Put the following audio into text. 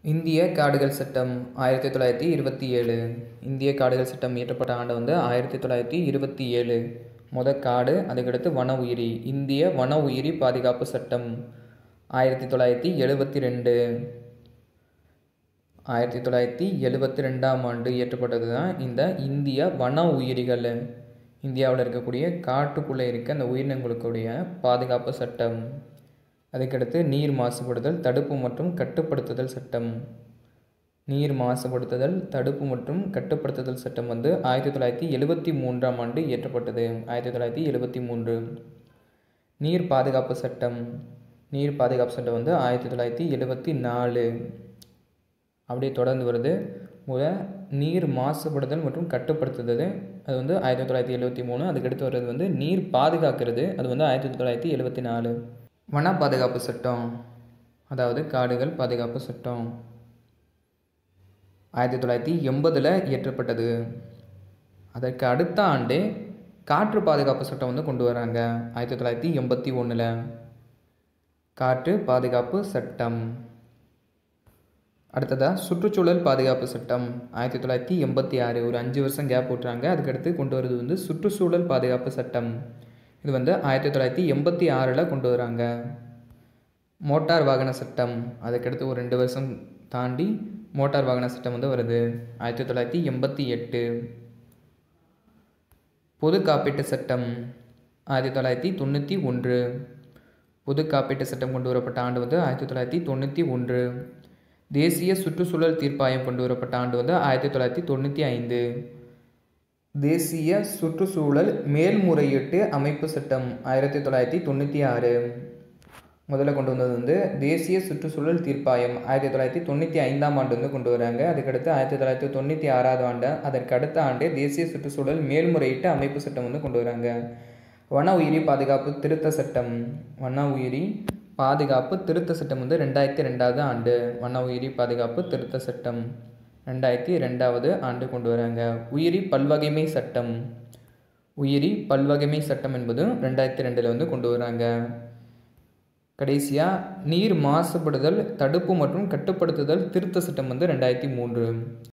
இந்திய காடுகள் சட்டம் ஆயிரத்தி தொள்ளாயிரத்தி இருபத்தி ஏழு இந்திய காடுகள் சட்டம் இயற்றப்பட்ட ஆண்டு வந்து ஆயிரத்தி தொள்ளாயிரத்தி இருபத்தி ஏழு மொத காடு அதுக்கடுத்து வன உயிரி இந்திய வன உயிரி பாதுகாப்பு சட்டம் ஆயிரத்தி தொள்ளாயிரத்தி எழுபத்தி ரெண்டு ஆயிரத்தி தொள்ளாயிரத்தி எழுபத்தி ரெண்டாம் ஆண்டு இயற்றப்பட்டது தான் இந்த இந்திய வன உயிரிகள் இந்தியாவில் இருக்கக்கூடிய காட்டுக்குள்ளே இருக்க அந்த உயிரினங்களுக்குடைய பாதுகாப்பு சட்டம் அதுக்கடுத்து நீர் மாசுபடுதல் தடுப்பு மற்றும் கட்டுப்படுத்துதல் சட்டம் நீர் மாசுபடுத்துதல் தடுப்பு மற்றும் கட்டுப்படுத்துதல் சட்டம் வந்து ஆயிரத்தி தொள்ளாயிரத்தி எழுபத்தி மூன்றாம் ஆண்டு இயற்றப்பட்டது ஆயிரத்தி தொள்ளாயிரத்தி எழுபத்தி மூன்று நீர் பாதுகாப்பு சட்டம் நீர் பாதுகாப்பு சட்டம் வந்து ஆயிரத்தி தொள்ளாயிரத்தி எழுபத்தி நாலு அப்படியே தொடர்ந்து வருது முத நீர் மாசுபடுதல் மற்றும் கட்டுப்படுத்துதல் அது வந்து ஆயிரத்தி தொள்ளாயிரத்தி எழுபத்தி மூணு அதுக்கடுத்து வர்றது வந்து நீர் பாதுகாக்கிறது அது வந்து ஆயிரத்தி தொள்ளாயிரத்தி எழுபத்தி நாலு வன பாதுகாப்பு சட்டம் அதாவது காடுகள் பாதுகாப்பு சட்டம் ஆயிரத்தி தொள்ளாயிரத்தி எண்பதில் இயற்றப்பட்டது அதற்கு அடுத்த ஆண்டே காற்று பாதுகாப்பு சட்டம் வந்து கொண்டு வராங்க ஆயிரத்தி தொள்ளாயிரத்தி எண்பத்தி ஒன்றில் காற்று பாதுகாப்பு சட்டம் அடுத்ததாக சுற்றுச்சூழல் பாதுகாப்பு சட்டம் ஆயிரத்தி தொள்ளாயிரத்தி எண்பத்தி ஆறு ஒரு அஞ்சு வருஷம் கேப் விட்றாங்க அதுக்கடுத்து கொண்டு வரது வந்து சுற்றுச்சூழல் பாதுகாப்பு சட்டம் இது வந்து ஆயிரத்தி தொள்ளாயிரத்தி எண்பத்தி ஆறில் கொண்டு வராங்க மோட்டார் வாகன சட்டம் அதுக்கடுத்து ஒரு ரெண்டு வருஷம் தாண்டி மோட்டார் வாகன சட்டம் வந்து வருது ஆயிரத்தி தொள்ளாயிரத்தி எண்பத்தி எட்டு பொது காப்பீட்டு சட்டம் ஆயிரத்தி தொள்ளாயிரத்தி தொண்ணூற்றி ஒன்று பொது காப்பீட்டு சட்டம் கொண்டு வரப்பட்ட ஆண்டு வந்து ஆயிரத்தி தொள்ளாயிரத்தி தொண்ணூற்றி ஒன்று தேசிய சுற்றுச்சூழல் தீர்ப்பாயம் கொண்டு வரப்பட்ட ஆண்டு வந்து ஆயிரத்தி தொள்ளாயிரத்தி தொண்ணூற்றி ஐந்து தேசிய சுற்றுச்சூழல் மேல்முறையீட்டு அமைப்பு சட்டம் ஆயிரத்தி தொள்ளாயிரத்தி தொண்ணூற்றி ஆறு முதல்ல கொண்டு வந்தது வந்து தேசிய சுற்றுச்சூழல் தீர்ப்பாயம் ஆயிரத்தி தொள்ளாயிரத்தி தொண்ணூற்றி ஐந்தாம் ஆண்டு வந்து கொண்டு வராங்க அதுக்கடுத்து ஆயிரத்தி தொள்ளாயிரத்தி தொண்ணூற்றி ஆறாவது ஆண்டு அதற்கு அடுத்த ஆண்டே தேசிய சுற்றுச்சூழல் மேல்முறையீட்டு அமைப்பு சட்டம் வந்து கொண்டு வராங்க வன உயிரி பாதுகாப்பு திருத்த சட்டம் வன உயிரி பாதுகாப்பு திருத்த சட்டம் வந்து ரெண்டாயிரத்தி ரெண்டாவது ஆண்டு வன உயிரி பாதுகாப்பு திருத்த சட்டம் ரெண்டாயிரத்தி ரெண்டாவது ஆண்டு கொண்டு வராங்க உயிரி பல்வகைமை சட்டம் உயிரி பல்வகைமை சட்டம் என்பது ரெண்டாயிரத்தி ரெண்டில் வந்து கொண்டு வராங்க கடைசியாக நீர் மாசுபடுதல் தடுப்பு மற்றும் கட்டுப்படுத்துதல் திருத்த சட்டம் வந்து ரெண்டாயிரத்தி மூன்று